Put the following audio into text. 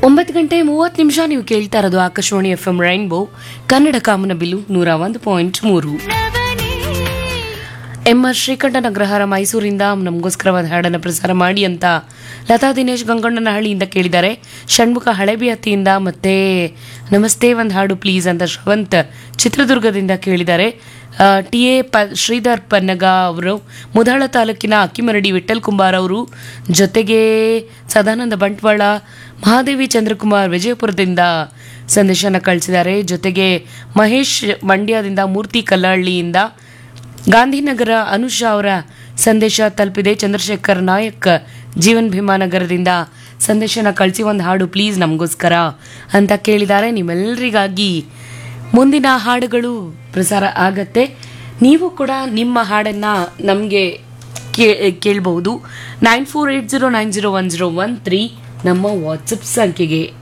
ಒಂಬತ್ತು ಗಂಟೆ ಮೂವತ್ತು ನಿಮಿಷ ನೀವು ಕೇಳ್ತಾ ಇರೋದು Akashvani F M Rainbow Kannada ಕಾಮನ ಬಿಲ್ಲು ನೂರ ಒಂದು ಪಾಯಿಂಟ್ ಮೂರು ಎಂ ಆರ್ ಶ್ರೀಕಂಠನ ಅಗ್ರಹಾರ ಮೈಸೂರಿಂದ ನಮಗೋಸ್ಕರವಾದ ಹಾಡನ್ನು ಪ್ರಸಾರ ಮಾಡಿ ಅಂತ ಲತಾ ದಿನೇಶ್ ಗಂಗಣ್ಣನಹಳ್ಳಿಯಿಂದ ಕೇಳಿದ್ದಾರೆ ಷಣ್ಮುಖ ಹಳೆಬಿಯತ್ತಿಯಿಂದ ಮತ್ತೆ ನಮಸ್ತೆ ಒಂದು ಹಾಡು ಪ್ಲೀಸ್ ಅಂತ ಶ್ರವಂತ್ ಚಿತ್ರದುರ್ಗದಿಂದ ಕೇಳಿದ್ದಾರೆ ಆ, ಟಿ ಎ ಪ ಶ್ರೀಧರ್ ಪನ್ನಗ ಅವರು ಮುದಾಳ ತಾಲೂಕಿನ ಅಕ್ಕಿಮರಡಿ ವಿಠಲ್ ಕುಂಬಾರ್ ಅವರು ಜೊತೆಗೆ ಸದಾನಂದ ಬಂಟ್ವಾಳ ಮಹಾದೇವಿ ಚಂದ್ರಕುಮಾರ್ ವಿಜಯಪುರದಿಂದ ಸಂದೇಶನ ಕಳಿಸಿದ್ದಾರೆ ಜೊತೆಗೆ ಮಹೇಶ್ ಮಂಡ್ಯದಿಂದ ಮೂರ್ತಿ ಕಲ್ಲಹಳ್ಳಿಯಿಂದ ಗಾಂಧಿನಗರ ಅನುಷಾ ಅವರ ಸಂದೇಶ ತಲುಪಿದೆ ಚಂದ್ರಶೇಖರ್ ನಾಯಕ್ ಜೀವನ್ ಭೀಮಾನಗರದಿಂದ ಸಂದೇಶನ ಕಳಿಸಿ ಒಂದು ಹಾಡು ಪ್ಲೀಸ್ ನಮಗೋಸ್ಕರ ಅಂತ ಕೇಳಿದ್ದಾರೆ ನಿಮ್ಮೆಲ್ಲರಿಗಾಗಿ ಮುಂದಿನ ಹಾಡುಗಳು ಪ್ರಸಾರ ಆಗತ್ತೆ ನೀವು ಕೂಡ ನಿಮ್ಮ ಹಾಡನ್ನ ನಮಗೆ ಕೇಳಬಹುದು nine four eight zero nine zero one zero one three ನಮ್ಮ ವಾಟ್ಸಪ್ ಸಂಖ್ಯೆಗೆ